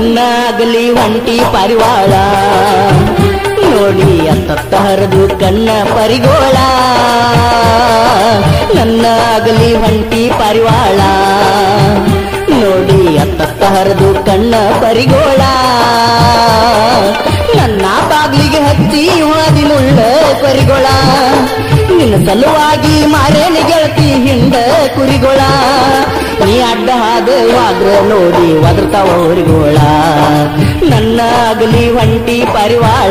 ನನ್ನ ಆಗಲಿ ಒಂಟಿ ಪರಿವಾಳ ನೋಡಿ ಅತ್ತ ಹರಿದು ಕಣ್ಣ ಪರಿಗೋಳ ನನ್ನ ಆಗಲಿ ಒಂಟಿ ಪರಿವಾಳ ನೋಡಿ ಅತ್ತ ಹರಿದು ಕಣ್ಣ ಪರಿಗೋಳ ನನ್ನ ಬಾಗ್ಲಿಗೆ ಹಚ್ಚಿ ಹಾದಿ ಮುಳ್ಳ ಪರಿಗೋಳ ನಿನ್ನ ಸಲುವಾಗಿ ಮಾರೇನಿ ಗೆಳತಿ ಹಿಂದ ಕುರಿಗೋಳ ನೀ ಅಡ್ಡ ಹಾದವಾದ್ರ ನೋಡಿ ಒದರ್ತಾವ ಹೊರಿಗೋಳ ನನ್ನ ಆಗಲಿ ಒಂಟಿ ಪರಿವಾಳ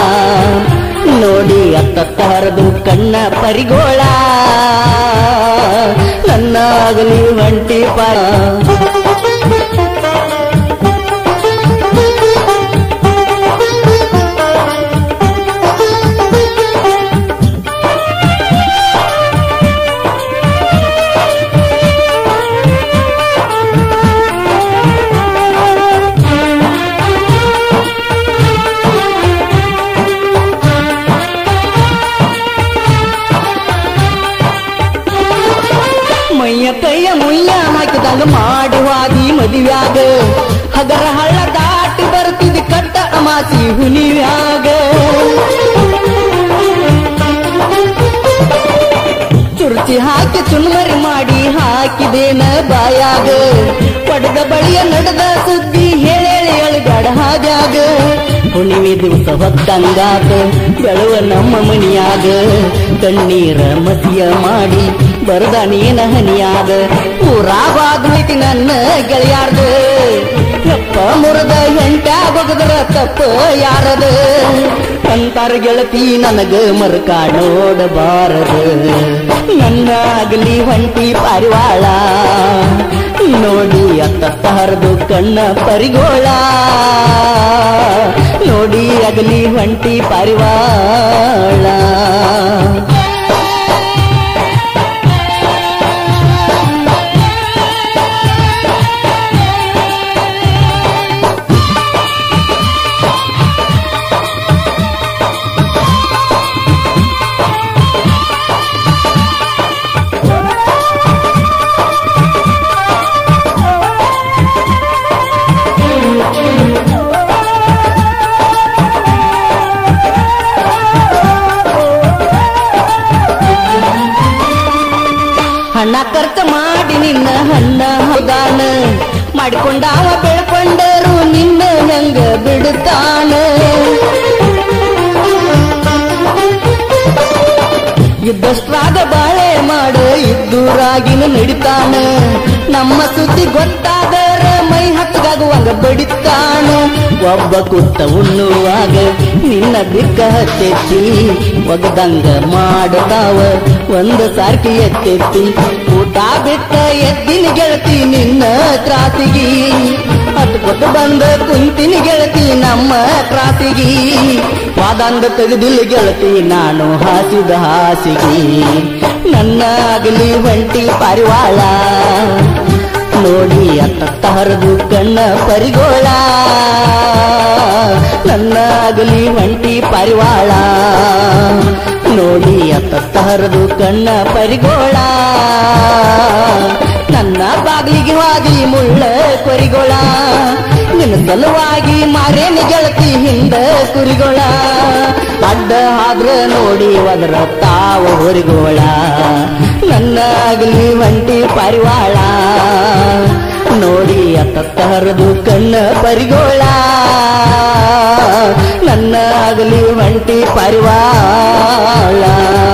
ನೋಡಿ ಅತ್ತ ಹರಿದು ಕಣ್ಣ ಪರಿಗೋಳ ನನ್ನ ಆಗಲಿ ಒಂಟಿ ಪರ ಮೈಯ ಕೈಯ ಮುಯ್ಯ ಹಾಕಿದಂಗ ಮಾಡುವಾದಿ ಮದುವ್ಯಾಗ ಹಗರ ಹಳ್ಳ ದಾಟಿ ಬರ್ತಿದ್ ಕಟ್ಟ ಅಮಾಸಿ ಹುಲಿವ್ಯಾಗ ಚುರ್ಚಿ ಹಾಕಿ ಚುನ್ಮರಿ ಮಾಡಿ ಹಾಕಿದೇನ ಬಾಯಾಗ ಪಡೆದ ಬಳಿಯ ನಡೆದ ಸುದ್ದಿ ಹೇಳೇಳಿ ಅಳಗಾಡ ಹಾದ್ಯಾಗ ಹುಣ್ಣಿಮೆ ದಿವಸ ಹೊತ್ತಂಗಾತ ಬೆಳುವ ನಮ್ಮ ಮನಿಯಾಗ ಕಣ್ಣೀರ ಮಸಿಯ ಮಾಡಿ ಬರದ ನೀನ ಹನಿಯಾಗ ಊರಾಗಾದ್ಮೈತಿ ನನ್ನ ಗೆಳೆಯಾರ್ದ ತಪ್ಪ ಮುರದ ಹೆಂಟ್ಯಾಗೊಗದ್ರ ತಪ್ಪ ಯಾರದ ಅಂತಾರ ಗೆಳತಿ ನನಗ ಮರಕ ನೋಡಬಾರದ ನನ್ನ ಆಗಲಿ ಒಂಟಿ ಪಾರಿವಾಳ ನೋಡಿ ಅತ್ತ ಹರಿದು ಕಣ್ಣ ಪರಿಗೋಳ ನೋಡಿ ಅಗಲಿ ಒಂಟಿ ಪಾರಿವಾಳ ಹಣ ಖರ್ಚು ಮಾಡಿ ನಿನ್ನ ಹಣ್ಣ ಹೌದಾನ ಮಾಡಿಕೊಂಡಾವ ಬೆಳ್ಕೊಂಡರು ನಿನ್ನ ಹೆಂಗ ಬಿಡುತ್ತಾನ ಇದ್ದಷ್ಟ್ರಾಗ ಬಾಳೆ ಮಾಡ ಇದ್ದೂರಾಗಿನ ನಡಿತಾನ ನಮ್ಮ ಸುದ್ದಿ ಗೊತ್ತಾದರ ಮೈ ಹತ್ತಗಾಗುವಂಗ ಬಡಿತಾನ ಒಬ್ಬ ಕುತ್ತ ಉಣ್ಣುವಾಗ ನಿನ್ನ ಬಿಕ್ಕ ಹತ್ತೆತ್ತಿ ಒಗದಂಗ ಮಾಡತಾವ ಒಂದು ಸಾರ್ಕಿ ಎತ್ತೆತ್ತಿ ಊಟ ಬಿಟ್ಟ ಎದ್ದಿನ ಗೆಳತಿ ನಿನ್ನ ತ್ರಾಸಿಗಿ ಹತ್ಕೊಟ್ಟು ಬಂದ ಕುಂತಿನ ಗೆಳತಿ ನಮ್ಮ ತ್ರಾಸಿಗಿ ವಾದಂದ ತೆಗೆದಿಲ್ಲ ಗೆಳತಿ ನಾನು ಹಾಸಿದ ಹಾಸಿಗೆ ನನ್ನ ಆಗಲಿ ಒಂಟಿ ಪಾರಿವಾಳ ನೋಡಿ ಅತ್ತ ಹರಿದು ಕಣ್ಣ ಪರಿಗೋಳ ನನ್ನ ಆಗಲಿ ಒಂಟಿ ಪರಿವಾಳ ನೋಡಿ ಅತ್ತ ಹರಿದು ಕಣ್ಣ ಪರಿಗೋಳ ನನ್ನ ಬಾಗಿಲಿಗೆ ಹಾದಿ ಮುಳ್ಳ ಕೊರಿಗೋಳ ನಿನ್ನ ಸಲುವಾಗಿ ಮಾರೇನಿ ಗೆಳತಿ ಹಿಂದ ಕುರಿಗೋಳ ಅಡ್ಡ ಆದ್ರ ನೋಡಿ ಒದರ ತಾವ ಹೊರಿಗೋಳ ನನ್ನ ಆಗಲಿ ಒಂಟಿ ಪರಿವಾಳ ನೋಡಿ ಅತ್ತ ಹರಿದು ಕಣ್ಣ ಪರಿಗೋಳ ನನ್ನ ಆಗಲಿ ಒಂಟಿ ಪರಿವಾಳ